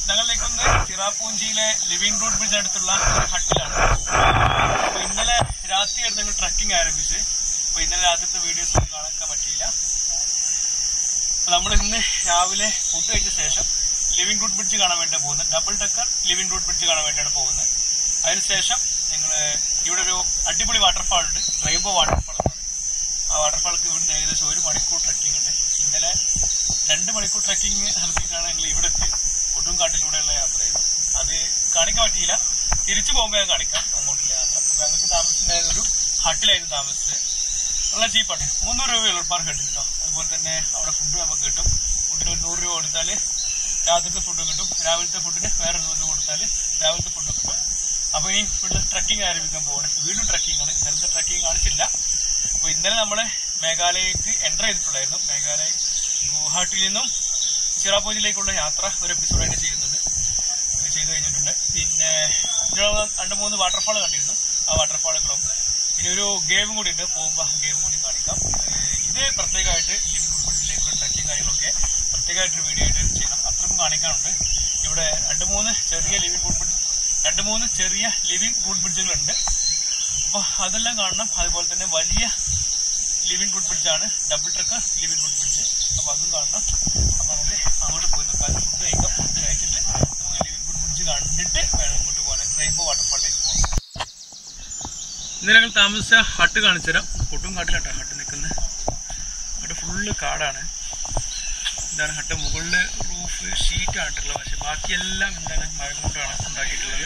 ഞങ്ങൾ നിൽക്കുന്നത് ചിറാപ്പൂഞ്ചിയിലെ living road bridge അടുത്തുള്ള ഒരു ഹട്ടിലാണ് അപ്പൊ ഇന്നലെ രാത്രിയായിരുന്നു ഞങ്ങൾ ട്രക്കിംഗ് ആരംഭിച്ച് അപ്പൊ ഇന്നലെ രാത്രിത്തെ വീഡിയോസ് ഒന്നും കാണാൻ പറ്റിയില്ല അപ്പൊ നമ്മൾ ഇന്ന് രാവിലെ ഫുഡ് കഴിച്ച ശേഷം ലിവിംഗ് റൂട്ട് ബ്രിഡ്ജ് കാണാൻ വേണ്ടിയാണ് പോകുന്നത് double decker living root bridge കാണാൻ വേണ്ടിയാണ് പോകുന്നത് അതിനുശേഷം നിങ്ങൾ ഇവിടെ ഒരു അടിപൊളി വാട്ടർഫാൾ ഉണ്ട് റെയിൻബോ വാട്ടർഫാൾ എന്ന് പറയും ആ വാട്ടർഫാൾക്ക് ഇവിടുന്ന് ഏകദേശം ഒരു മണിക്കൂർ ട്രക്കിംഗ് ഉണ്ട് ഇന്നലെ രണ്ട് മണിക്കൂർ ട്രക്കിംഗ് നടത്തിയിട്ടാണ് ഞങ്ങൾ ഇവിടെ എത്തിയത് കൊടുങ്കാട്ടിലൂടെയുള്ള യാത്ര ചെയ്തു അത് കാണിക്കാൻ പറ്റിയില്ല തിരിച്ചു പോകുമ്പോൾ ഞാൻ കാണിക്കാം അങ്ങോട്ടുള്ള യാത്ര അപ്പൊ ഞങ്ങൾക്ക് താമസിച്ചിട്ടുണ്ടായിരുന്ന ഒരു ഹട്ടിലായിരുന്നു താമസിച്ചത് നല്ല ചീപ്പാണ് മുന്നൂറ് രൂപയുള്ളൂ പെർ ഹെഡ് കേട്ടോ അതുപോലെ തന്നെ അവിടെ ഫുഡ് നമുക്ക് കിട്ടും ഫുഡിന് ഒരു നൂറ് രൂപ കൊടുത്താൽ രാത്രിത്തെ ഫുഡും കിട്ടും രാവിലത്തെ ഫുഡിന് വേറെ നൂറ് രൂപ കൊടുത്താൽ രാവിലത്തെ ഫുഡും കിട്ടും അപ്പൊ ഇനി ഇവിടെ ട്രക്കിംഗ് ആരംഭിക്കാൻ പോകണം വീണ്ടും ട്രക്കിംഗ് ആണ് ഇന്നലത്തെ ട്രക്കിംഗ് കാണിച്ചില്ല അപ്പൊ ഇന്നലെ നമ്മള് മേഘാലയക്ക് എൻ്റർ ചെയ്തിട്ടുണ്ടായിരുന്നു മേഘാലയ ഗുവാഹട്ടിയിൽ നിന്നും ചിറാപൂജിലേക്കുള്ള യാത്ര ഒരു എപ്പിസോഡായിട്ട് ചെയ്യുന്നുണ്ട് ചെയ്തു കഴിഞ്ഞിട്ടുണ്ട് പിന്നെ ഇവിടെ രണ്ട് മൂന്ന് വാട്ടർഫാൾ കണ്ടിരുന്നു ആ വാട്ടർഫാളുകളും പിന്നെ ഒരു ഗെയിമും കൂടി ഉണ്ട് പോകുമ്പോൾ ഗെയിം കൂടി കാണിക്കാം ഏഹ് ഇത് പ്രത്യേകമായിട്ട് ലിവിംഗ് റൂട്ടിലേക്കുള്ള ട്രക്കിംഗ് കാര്യങ്ങളൊക്കെ പ്രത്യേകമായിട്ടൊരു വീഡിയോ ആയിട്ട് ചെയ്യണം അത്രയും കാണിക്കാനുണ്ട് ഇവിടെ രണ്ട് മൂന്ന് ചെറിയ ലിവിംഗ് റൂട്ട് ബ്രിഡ്ജ് രണ്ട് മൂന്ന് ചെറിയ ലിവിംഗ് റൂട്ട് ബ്രിഡ്ജുകളുണ്ട് അപ്പോൾ അതെല്ലാം കാണണം അതുപോലെ തന്നെ വലിയ ലിവിംഗ് റൂട്ട് ബ്രിഡ്ജാണ് ഡബിൾ ട്രക്ക് ലിവിംഗ് റൂട്ട് ബ്രിഡ്ജ് അപ്പോൾ അതും കാണണം അപ്പോൾ നമുക്ക് അങ്ങോട്ട് പോയി നോക്കാം ഫുഡ് കഴിക്കാം ഫുഡ് കഴിച്ചിട്ട് നമുക്ക് ലിവിംഗ് റൂട്ട് ബ്രിഡ്ജ് കണ്ടിട്ട് വേണം ഇങ്ങോട്ട് പോകാൻ റെയിൻബോ വാട്ടർഫാളിലേക്ക് പോകാം ഇന്ന് ഞങ്ങൾ താമസിച്ച ഹട്ട് കാണിച്ചു തരാം ഒട്ടും കാട്ടിലാട്ടോ ഹട്ട് നിൽക്കുന്നത് ഹട്ട് ഫുള്ള് കാടാണ് ഇതാണ് ഹട്ട് മുകളിൽ റൂഫ് ഷീറ്റാണ് ഇട്ടുള്ളത് പക്ഷെ ബാക്കിയെല്ലാം എന്താണ് മരം കൊണ്ടാണ് ഉണ്ടാക്കിയിട്ടുള്ളത്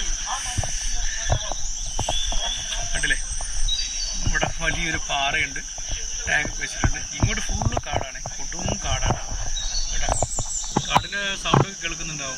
കണ്ടില്ലേ ഇവിടെ വലിയൊരു പാറയുണ്ട് ടാങ്ക് വെച്ചിട്ടുണ്ട് ഇങ്ങോട്ട് ഫുള്ള് കാടാണ് ഒട്ടും കാടാണ് കേട്ടോ കാടിന് സൗണ്ട് കേൾക്കുന്നുണ്ടാവും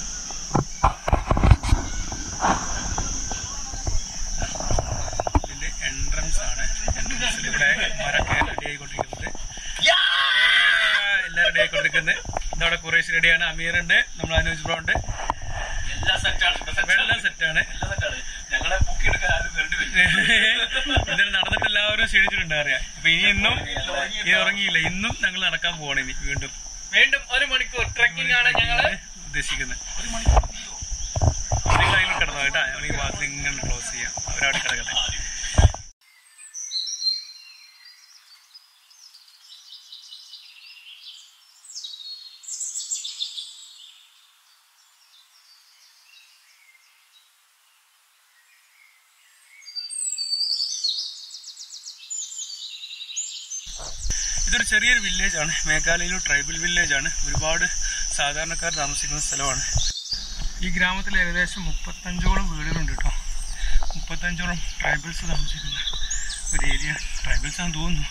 ഇതിന്റെ എൻട്രൻസ് ആണ് എൻട്രൻസിൽ ഇവിടെ മരൊക്കെ റെഡി ആയിക്കൊണ്ടിരിക്കുന്നത് എല്ലാം റെഡി ആയിക്കൊണ്ടിരിക്കുന്നത് ഇതവിടെ കുറേശ്ശ് റെഡിയാണ് അമീർ ഉണ്ട് നമ്മൾ അനുജ് ബ്രോ ഉണ്ട് എല്ലാം സെറ്റാണ് എല്ലാം സെറ്റാണ് എല്ലാം സെറ്റാണ് ഞങ്ങളെ പൊക്കിയെടുക്കാൻ ആരും വേണ്ടി വരും ഇന്നലെ നടന്നിട്ട് എല്ലാവരും ക്ഷീണിച്ചിട്ടുണ്ട് അറിയാം അപ്പൊ ഇനി ഇന്നും ഇനി ഉറങ്ങിയില്ല ഇന്നും ഞങ്ങൾ നടക്കാൻ പോവാണ് ഇനി വീണ്ടും വീണ്ടും ഒരു മണിക്കൂർ ട്രക്കിംഗ് ആണ് ഞങ്ങള് ഉദ്ദേശിക്കുന്നത് നിങ്ങൾ അതിൽ കിടന്നോ കേട്ടാ ഞങ്ങൾ ഈ ഭാഗത്ത് ഇങ്ങനെ ക്ലോസ് ചെയ്യാം അവരവിടെ കിടക്കട്ടെ ഇതൊരു ചെറിയൊരു വില്ലേജ് ആണ് മേഘാലയയിലെ ട്രൈബൽ വില്ലേജ് ആണ് ഒരുപാട് സാധാരണക്കാർ താമസിക്കുന്ന സ്ഥലമാണ് ഈ ഗ്രാമത്തിൽ ഏകദേശം മുപ്പത്തഞ്ചോളം വീടുകളുണ്ട് കേട്ടോ മുപ്പത്തഞ്ചോളം ട്രൈബൽസ് താമസിക്കുന്ന ഒരു ഏരിയ ട്രൈബൽസ് ആണെന്ന് തോന്നുന്നു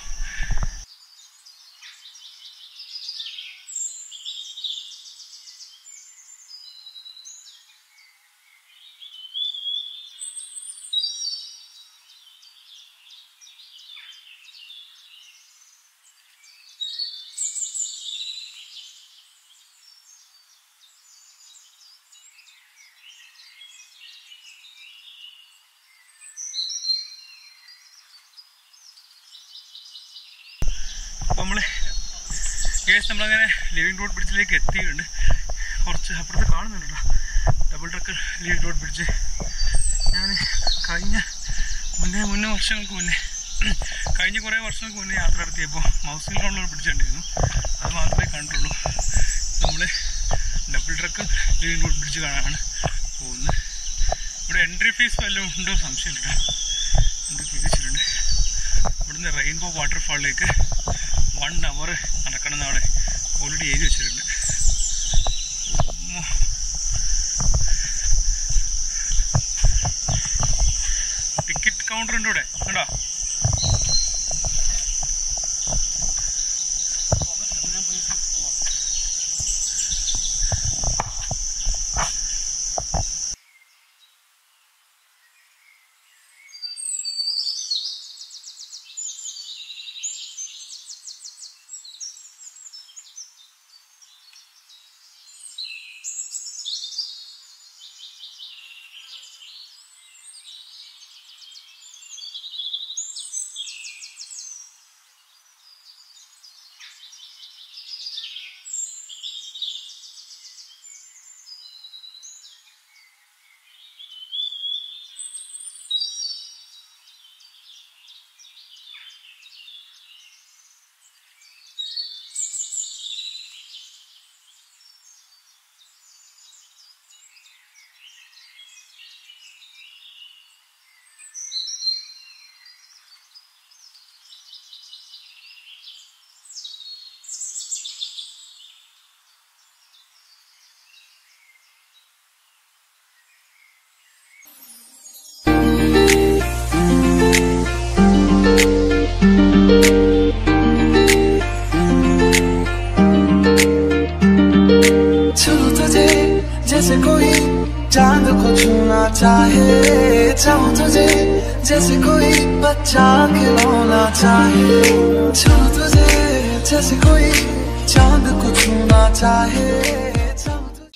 അപ്പോൾ നമ്മൾ കേസ് നമ്മളങ്ങനെ ലിവിംഗ് റോഡ് ബ്രിഡ്ജിലേക്ക് എത്തിയിട്ടുണ്ട് കുറച്ച് അപ്പുറത്ത് കാണുന്നുണ്ട് കേട്ടോ double decker living road bridge ഞാൻ കഴിഞ്ഞ മുന്നേ മുന്നേ വർഷങ്ങൾക്ക് മുന്നേ കഴിഞ്ഞ കുറേ വർഷങ്ങൾക്ക് മുന്നേ യാത്ര നടത്തിയപ്പോൾ മൗസിൽ റോഡിലൊരു ബ്രിഡ്ജ് കണ്ടിരുന്നു അത് മാത്രമേ കണ്ടുള്ളൂ നമ്മൾ double decker living road bridge കാണാനാണ് പോകുന്നത് ഇവിടെ എൻട്രി ഫീസ് വല്ലതും ഉണ്ടോ സംശയമില്ല എന്തൊക്കെ വെച്ചിട്ടുണ്ട് ഇവിടുന്ന് റെയിൻബോ വാട്ടർഫാളിലേക്ക് വൺ അവർ നടക്കണം എന്ന് അവിടെ ഓൾറെഡി എഴുതി വെച്ചിട്ടുണ്ട് ഉമ്മോ. ടിക്കറ്റ് കൗണ്ടർ ഉണ്ട് ഇവിടെ കണ്ടോ जैसे कोई चांद को छूना चाहे चाहूं तुझे जैसे कोई बच्चा खिलौना चाहे छू तुझे जैसे कोई चांद को छूना चाहे चाहूं तुझे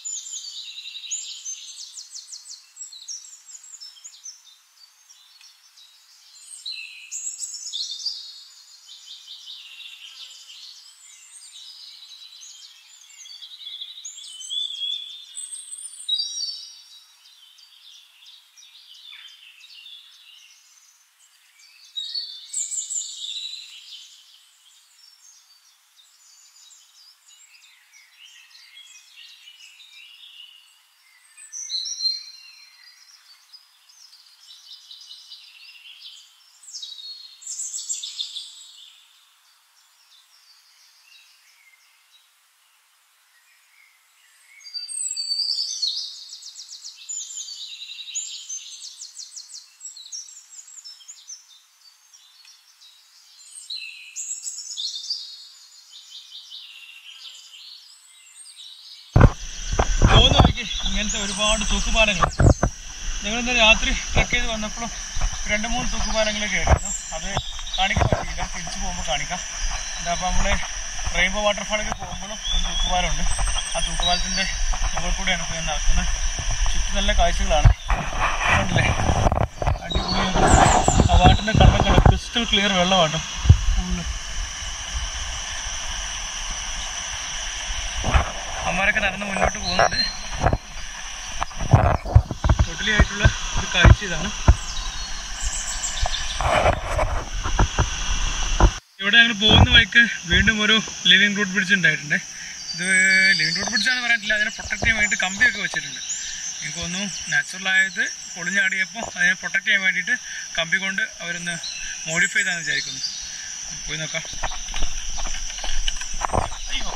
പോകുന്ന വഴിക്ക് ഇങ്ങനത്തെ ഒരുപാട് തൂക്കുപാലങ്ങൾ ഞങ്ങൾ ഇന്ന് രാത്രി ട്രക്ക് ചെയ്ത് വന്നപ്പോഴും രണ്ട് മൂന്ന് തൂക്കുപാലങ്ങളൊക്കെ ആയിരുന്നു അത് കാണിക്കാൻ പറ്റിയില്ല തിരിച്ചു പോകുമ്പോൾ കാണിക്കാം എന്താ അപ്പോൾ നമ്മൾ റെയിൻബോ വാട്ടർഫാളൊക്കെ പോകുമ്പോഴും ഒരു തൂക്കുപാലമുണ്ട് ആ തൂക്കുപാലത്തിൻ്റെ മുകളിൽ കൂടെയാണ് ഇപ്പോൾ ഞാൻ നടക്കുന്നത് ചുറ്റും നല്ല കാഴ്ചകളാണ് കണ്ടില്ലേ അടിപൊളിയാണ് ആ വാട്ടിൻ്റെ കണ്ണൊക്കെ ക്രിസ്റ്റൽ ക്ലിയർ വെള്ളമാട്ടോ ഫുള്ള് അമ്മമാരൊക്കെ നടന്ന് മുന്നോട്ട് പോകുന്നുണ്ട് ടോട്ടലി ആയിട്ടുള്ള ഒരു കാഴ്ച ഇതാണ് ഇവിടെ ഞങ്ങൾ പോകുന്ന വഴിക്ക് വീണ്ടും ഒരു ലിവിങ് റൂട്ട് ബ്രിഡ്ജ് ഉണ്ടായിട്ടുണ്ട് ഇത് ലിവിങ് റൂട്ട് ബ്രിഡ്ജ് ആണെന്ന് പറഞ്ഞിട്ടില്ല അതിനെ പ്രൊട്ടക്ട് ചെയ്യാൻ വേണ്ടിയിട്ട് കമ്പിയൊക്കെ വെച്ചിട്ടുണ്ട് എനിക്ക് തോന്നുന്നു നാച്ചുറൽ ആയത് പൊളിഞ്ഞാടിയപ്പോൾ അതിനെ പ്രൊട്ടക്ട് ചെയ്യാൻ വേണ്ടിയിട്ട് കമ്പി കൊണ്ട് അവരൊന്ന് മോഡിഫൈ ചെയ്താന്ന് വിചാരിക്കുന്നു പോയി നോക്കാം അയ്യോ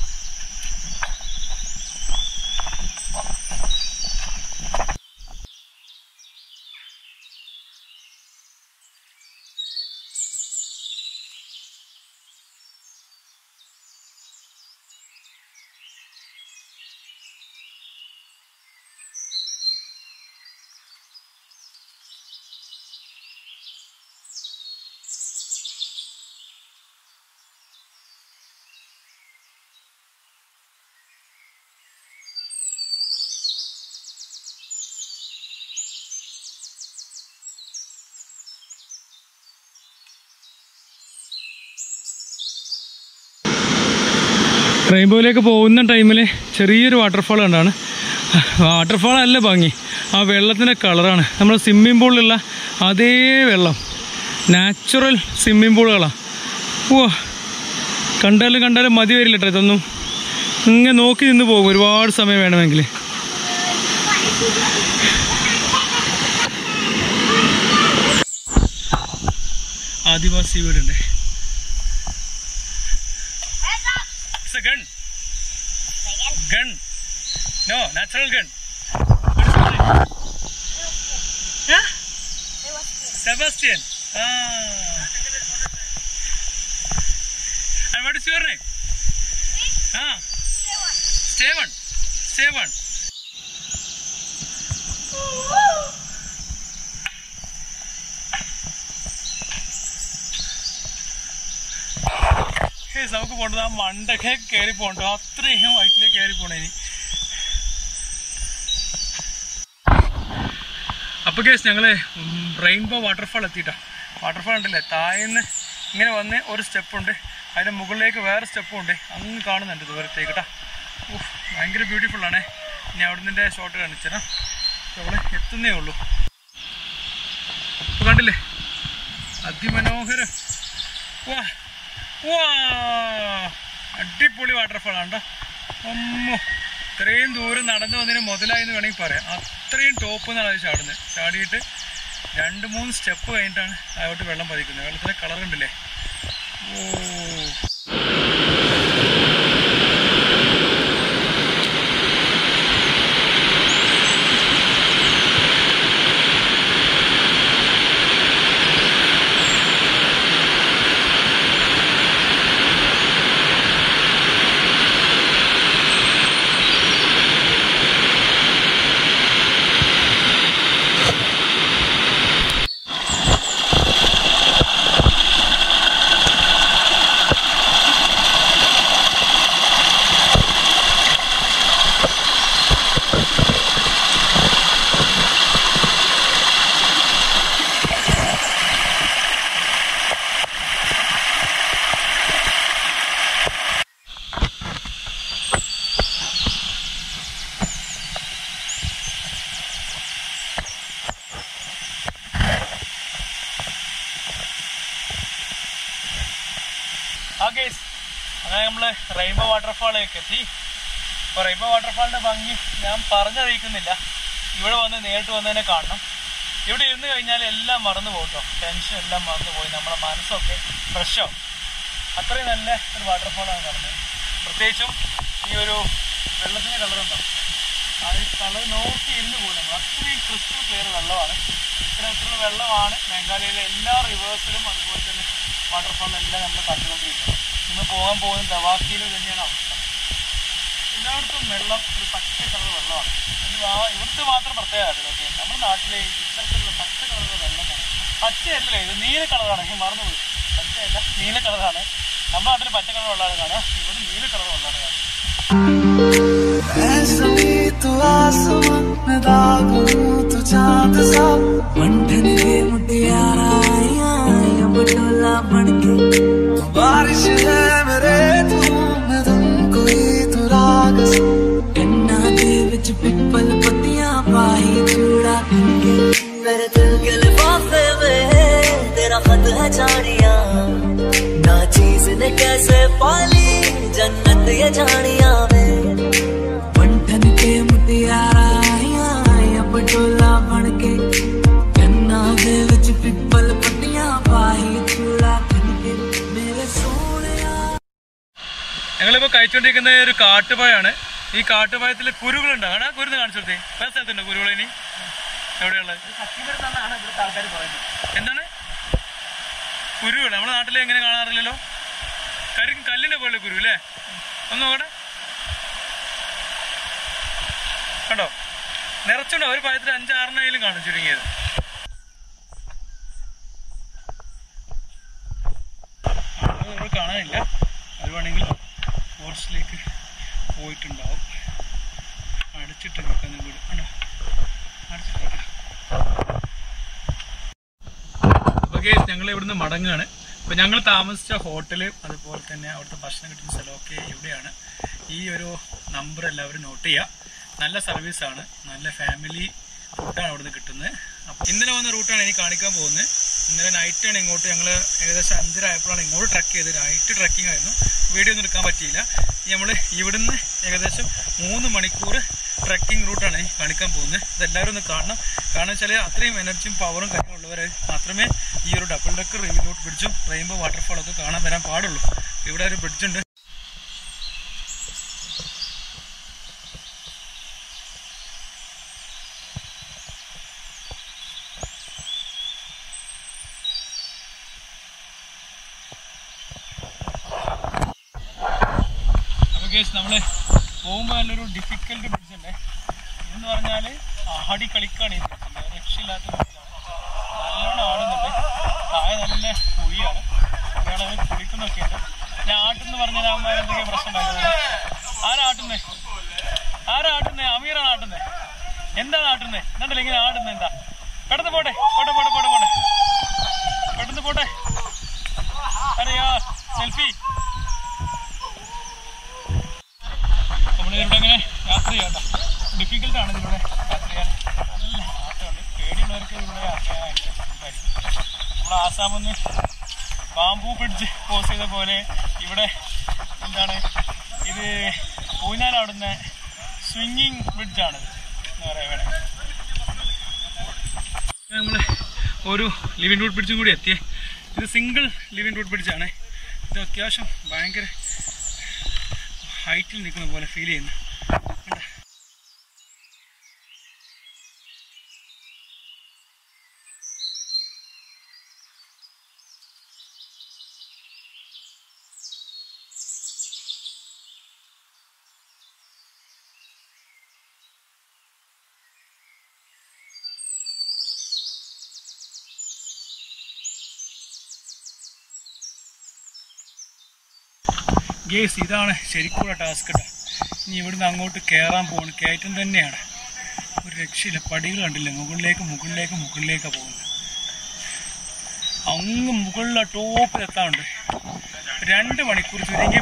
റെയിൻബോയിലേക്ക് പോകുന്ന ടൈമിൽ ചെറിയൊരു വാട്ടർഫാൾ കണ്ടാണ് വാട്ടർഫാൾ അല്ല ഭംഗി ആ വെള്ളത്തിൻ്റെ കളറാണ് നമ്മൾ സ്വിമ്മിംഗ് പൂളിലുള്ള അതേ വെള്ളം നാച്ചുറൽ സ്വിമ്മിംഗ് പൂളുകളാണ് ഓ കണ്ടാലും കണ്ടാലും മതി വരില്ല കേട്ടോ ഇതൊന്നും ഇങ്ങനെ നോക്കി നിന്ന് പോകും ഒരുപാട് സമയം വേണമെങ്കിൽ ആദിവാസി വീടുണ്ട് It's a gun. Gun. No, natural gun. What is your name? Huh? Sebastian. Ah. And what is your name? Ah. Steven. Steven. ഹേസ് നമുക്ക് പോണ്ടത് ആ മണ്ടൊക്കെ കയറി പോകണ്ടോ അത്രയും വൈറ്റിലേക്ക് കയറി പോണേ ഇനി അപ്പൊ കേസ് ഞങ്ങള് റെയിൻബോ വാട്ടർഫാൾ എത്തിയിട്ടാ വാട്ടർഫാൾ ഉണ്ടല്ലേ താഴേന്ന് ഇങ്ങനെ വന്ന് ഒരു സ്റ്റെപ്പ് ഉണ്ട് അതിന്റെ മുകളിലേക്ക് വേറെ സ്റ്റെപ്പും ഉണ്ട് അങ്ങ് കാണുന്നുണ്ട് ദൂരത്തേക്ക് കേട്ടാ ഉഫ്, ഭയങ്കര ബ്യൂട്ടിഫുൾ ആണേ ഇനി അവിടെ നിന്റെ ഷോട്ട് കാണിച്ചതാ അവിടെ എത്തുന്നേ ഉള്ളൂ ഇപ്പൊ കണ്ടില്ലേ അതിമനോഹരം വാ വാ അടിപൊളി വാട്ടർഫാൾ ആണ് അമ്മോ ഇത്രയും ദൂരം നടന്നു വന്നതിന് മുതലായി എന്ന് വേണമെങ്കിൽ പറയാം അത്രയും ടോപ്പ് എന്നാണ് അത് ചാടുന്നത് ചാടിയിട്ട് രണ്ട് മൂന്ന് സ്റ്റെപ്പ് കഴിഞ്ഞിട്ടാണ് താഴോട്ട് വെള്ളം പതിക്കുന്നത് വെള്ളത്തിൻ്റെ കളർ ഉണ്ടല്ലേ ഓ റെയിൻബോ വാട്ടർഫാളിലേക്ക് എത്തി അപ്പോൾ റെയിൻബോ വാട്ടർഫാളിന്റെ ഭംഗി ഞാൻ പറഞ്ഞറിയിക്കുന്നില്ല ഇവിടെ വന്ന് നേരിട്ട് വന്നതിനെ കാണണം ഇവിടെ ഇരുന്ന് കഴിഞ്ഞാൽ എല്ലാം മറന്നു പോകട്ടോ ടെൻഷൻ എല്ലാം മറന്നു പോയി നമ്മുടെ മനസ്സൊക്കെ ഫ്രഷ് ആവും അത്രയും നല്ല ഒരു വാട്ടർഫാളാണ് കാണുന്നത് പ്രത്യേകിച്ചും ഈ ഒരു വെള്ളത്തിന്റെ കളർ ഉണ്ടോ ആ ഒരു കളർ നോക്കി ഇരുന്ന് പോകും നമ്മൾ അത്രയും ക്രിസ്റ്റൽ ക്ലിയർ വെള്ളമാണ് ഇത്തരത്തിലുള്ള വെള്ളമാണ് മേഘാലയയിലെ എല്ലാ റിവേഴ്സിലും അതുപോലെ തന്നെ വാട്ടർഫാളിലും എല്ലാം നമ്മൾ കണ്ടുകൊണ്ടിരിക്കുന്നത് ഇന്ന് പോകാൻ പോകുന്ന ദവാക്കിയിൽ തന്നെയാണ് അവസ്ഥ എല്ലായിടത്തും വെള്ളം ഒരു പച്ച കളർ വെള്ളമാണ് ഇത് ആ ഇവിടുത്തെ മാത്രം പ്രത്യേകത ഇതൊക്കെ നമ്മുടെ നാട്ടിലെ ഇത്തരത്തിലുള്ള പച്ച കളറുള്ള വെള്ളം കാണാം പച്ചയല്ലേ ഇത് നീല കളറാണ് ഞാൻ മറന്നുപോയി പച്ചയല്ല നീല കളറാണ് നമ്മുടെ നാട്ടിൽ പച്ച കളർ വെള്ളമാണ് കാണുക ഇവിടെ നീല കളർ വെള്ളമാണ് കാണുക ऐसा भी तू आसमान में दाग हूँ तू चांद सा मंडन के मुटियारा आया या बटोला बनके बारिश है मेरे तू मैं तुम कोई तू राग सा कन्ना दे विच पिपल पत्तियां पाई चूड़ा के मेरे दिल के लिफाफे में तेरा खत है जानिया ना चीज ने कैसे पाली जन्नत ये जानिया में मंडन के मुटियारा आया या बटोला बनके कन्ना दे विच पिपल पत्तियां पाई चूड़ा के मेरे सोने ഞങ്ങളിപ്പോൾ കഴിച്ചുകൊണ്ടിരിക്കുന്ന ഒരു കാട്ടുപഴമാണ് ഈ കാട്ടുപഴത്തിൽ കുരുകളുണ്ടാണ് ആ കുരുന്ന് കാണിച്ചു കൊടുത്തേ വേറെ സ്ഥലത്തുണ്ടോ കുരുകൾ ഇനി എവിടെയുള്ളത് എന്താണ് കുരുകൾ നമ്മുടെ നാട്ടിൽ എങ്ങനെ കാണാറില്ലല്ലോ കരി കല്ലിന്റെ പോലെ കുരു അല്ലേ ഒന്ന് നോക്കട്ടെ കണ്ടോ നിറച്ചുണ്ടോ ഒരു പഴത്തിൽ അഞ്ചാറെണ്ണയിലും കാണും ചുരുങ്ങിയത് അത് ഇവിടെ കാണാനില്ല അത് വേണമെങ്കിൽ ഫോറസ്റ്റിലേക്ക് പോയിട്ടുണ്ടാവും അടച്ചിട്ട് നിൽക്കുന്ന വീട് കണ്ടോ അടച്ചിട്ടേക്കാം അപ്പോൾ കേസ് ഞങ്ങൾ ഇവിടുന്ന് മടങ്ങുകയാണ് അപ്പോൾ ഞങ്ങൾ താമസിച്ച ഹോട്ടല് അതുപോലെ തന്നെ അവിടുത്തെ ഭക്ഷണം കിട്ടുന്ന സ്ഥലമൊക്കെ എവിടെയാണ് ഈ ഒരു നമ്പർ എല്ലാവരും നോട്ട് ചെയ്യുക നല്ല സർവീസാണ് നല്ല ഫാമിലി ഫുഡാണ് ഇവിടുന്ന് കിട്ടുന്നത് അപ്പോൾ ഇന്നലെ വന്ന റൂട്ടാണ് എനിക്ക് കാണിക്കാൻ പോകുന്നത് ഇന്നലെ നൈറ്റാണ് ഇങ്ങോട്ട് ഞങ്ങൾ ഏകദേശം അഞ്ചര ആയപ്പോഴാണ് ഇങ്ങോട്ട് ട്രക്ക് ചെയ്ത് നൈറ്റ് ട്രക്കിംഗ് ആയിരുന്നു വീഡിയോ ഒന്നും എടുക്കാൻ പറ്റിയില്ല നമ്മൾ ഇവിടുന്ന് ഏകദേശം മൂന്ന് മണിക്കൂർ ട്രക്കിംഗ് റൂട്ടാണ് ഈ കാണിക്കാൻ പോകുന്നത് ഇതെല്ലാവരും ഒന്ന് കാണണം കാരണം വെച്ചാൽ അത്രയും എനർജിയും പവറും കാര്യങ്ങളുള്ളവർ മാത്രമേ ഈ ഒരു ഡബിൾ ഡെക്കർ റെയിൽറോഡ് ബ്രിഡ്ജും റെയിൻബോ വാട്ടർഫാളൊക്കെ കാണാൻ വരാൻ പാടുള്ളൂ ഇവിടെ ഒരു ബ്രിഡ്ജുണ്ട് അപ്പോൾ കേസ് നമ്മൾ പോകുമ്പോൾ നല്ലൊരു ഡിഫിക്കൽട്ട് ബ്രിഡ്ജ് ഉണ്ട് ഇതെന്ന് പറഞ്ഞാൽ ആടി കളിക്കാണ് ഈ ബ്രിഡ്ജ് രക്ഷയില്ലാത്ത ബ്രിഡ്ജാണ് നല്ലോണം ആടുന്നുണ്ട് താഴെ നല്ല കുഴിയാണ് കുഴികളത് കുളിക്കുന്നൊക്കെ ഉണ്ട് ഞാൻ ആട്ടെന്ന് പറഞ്ഞാൽ അമ്മ എന്തൊക്കെയാ പ്രശ്നം ഉണ്ടാക്കുന്നത് ആരാട്ടുന്നേ ആരാട്ടുന്നേ അമീറാണ് ആട്ടുന്നേ എന്താണ് ആട്ടുന്നേ എന്നല്ല ഇങ്ങനെ ആടുന്നത് എന്താ പെട്ടെന്ന് പോട്ടെ പോട്ടെ പോട്ടെ പോട്ടെ പോട്ടെ പെട്ടെന്ന് പോട്ടെ അരയാ സെൽഫി നമ്മളിതിലൂടെ ഇങ്ങനെ യാത്ര ചെയ്യാം ഡിഫിക്കൽട്ട് ആണ് ഇതിലൂടെ യാത്ര ചെയ്യാൻ നല്ല ആട്ടമുണ്ട് പേടിയുള്ളവർക്ക് ഇതിലൂടെ യാത്ര ചെയ്യാൻ ഭയങ്കര ബുദ്ധിമുട്ടായിരിക്കും നമ്മൾ ആസാമിൽ നിന്ന് ബാംബു ബ്രിഡ്ജ് ക്രോസ് ചെയ്ത പോലെ ഇവിടെ എന്താണ് ഇത് ഊഞ്ഞാലാടുന്ന സ്വിങ്ങിങ് ബ്രിഡ്ജാണിത് എന്ന് പറയാൻ വേണമെങ്കിൽ നമ്മൾ ഒരു ലിവിങ് റൂട്ട് ബ്രിഡ്ജും കൂടി എത്തിയേ ഇത് സിംഗിൾ ലിവിങ് റൂട്ട് ബ്രിഡ്ജാണ് ഇത് അത്യാവശ്യം ഭയങ്കര ഹൈറ്റിൽ നിൽക്കുന്ന പോലെ ഫീൽ ചെയ്യുന്നു കണ്ടോ? ഗേസ് ഇതാണ് ശരിക്കുള്ള ടാസ്ക് കേട്ടോ ഇനി ഇവിടുന്ന് അങ്ങോട്ട് കയറാൻ പോകണം കയറ്റം തന്നെയാണ് ഒരു രക്ഷയില്ല പടികൾ കണ്ടില്ല മുകളിലേക്ക് മുകളിലേക്ക് മുകളിലേക്കാണ് പോകുന്നത് അങ്ങ് മുകളിലെ ടോപ്പിൽ എത്താറുണ്ട് രണ്ട് മണിക്കൂർ ചുരുങ്ങി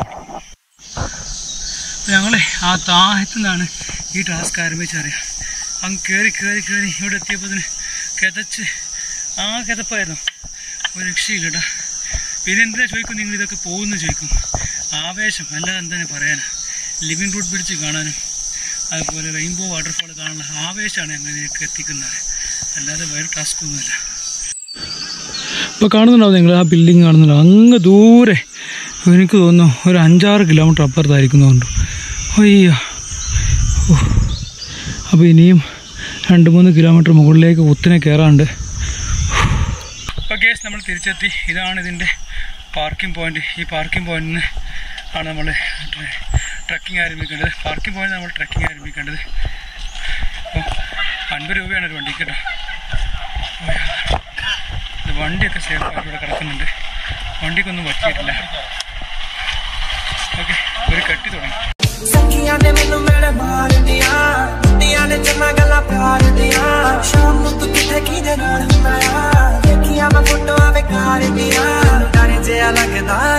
ഞങ്ങൾ ആ താഴത്തു നിന്നാണ് ഈ ടാസ്ക് ആരംഭിച്ചറിയാം അങ്ങ് കയറി കയറി കയറി ഇവിടെ എത്തിയപ്പോൾ കിതച്ച് ആ കിതപ്പായിരുന്നു ഒരു രക്ഷയില്ല കേട്ടോ പിന്നെ എന്തിനാ ചോദിക്കും നിങ്ങൾ ഇതൊക്കെ പോകുന്നു ചോദിക്കും ആവേശം അല്ലാതെ എന്താണ് പറയാൻ ലിവിങ് റൂട്ട് ബ്രിഡ്ജ് കാണാനും അതുപോലെ റെയിൻബോ വാട്ടർഫാൾ കാണാനുള്ള ആവേശമാണ് ഞങ്ങൾ ഇതിലേക്ക് എത്തിക്കുന്നത് അല്ലാതെ വേറെ ടാസ്ക് ഒന്നുമില്ല ഇപ്പോൾ കാണുന്നുണ്ടാവും നിങ്ങൾ ആ ബിൽഡിംഗ് കാണുന്നുണ്ടോ അങ്ങ് ദൂരെ എനിക്ക് തോന്നുന്നു ഒരു അഞ്ചാറ് കിലോമീറ്റർ അപ്പുറത്തായിരിക്കുന്നുണ്ട് അയ്യോ അപ്പോൾ ഇനിയും രണ്ട് മൂന്ന് കിലോമീറ്റർ മുകളിലേക്ക് കുത്തിനെ കയറാണ്ട് ഓക്കെ നമ്മൾ തിരിച്ചെത്തി ഇതാണ് ഇതിൻ്റെ പാർക്കിംഗ് പോയിന്റ് ഈ പാർക്കിംഗ് പോയിന്റിൽ നിന്ന് ആണ് നമ്മൾ ട്രക്കിംഗ് ആരംഭിക്കേണ്ടത് പാർക്കിംഗ് പോയിന്റ് നമ്മൾ ട്രക്കിംഗ് ആരംഭിക്കേണ്ടത് അപ്പോൾ അൻപത് രൂപയാണ് ഒരു വണ്ടിക്ക് കേട്ടോ ഇത് വണ്ടിയൊക്കെ സേഫ് ആയിട്ട് ഇവിടെ കിടക്കുന്നുണ്ട് വണ്ടിക്കൊന്നും പറ്റിയിട്ടില്ല ഓക്കെ ഒരു കെട്ടി തുടങ്ങി ਸਖੀਆਂ ਨੇ ਮੈਨੂੰ ਮੇਰੇ ਮਾਰ ਦਿਆ ਦੀਆਂ ਨੇ ਚੰਨਾ ਗੱਲਾਂ ਪਿਆਰ ਦੀਆਂ ਸ਼ਾਮ ਨੂੰ ਤੂੰ ਕਿੱਥੇ ਕਿਹਦੇ ਨਾਲ ਹੁੰਦਾ ਆ ਦੇਖੀਆਂ ਮੈਂ ਫੋਟੋਆਂ ਬੇਕਾਰ ਦੀਆਂ ਡਰ ਜਿਹਾ ਲੱਗਦਾ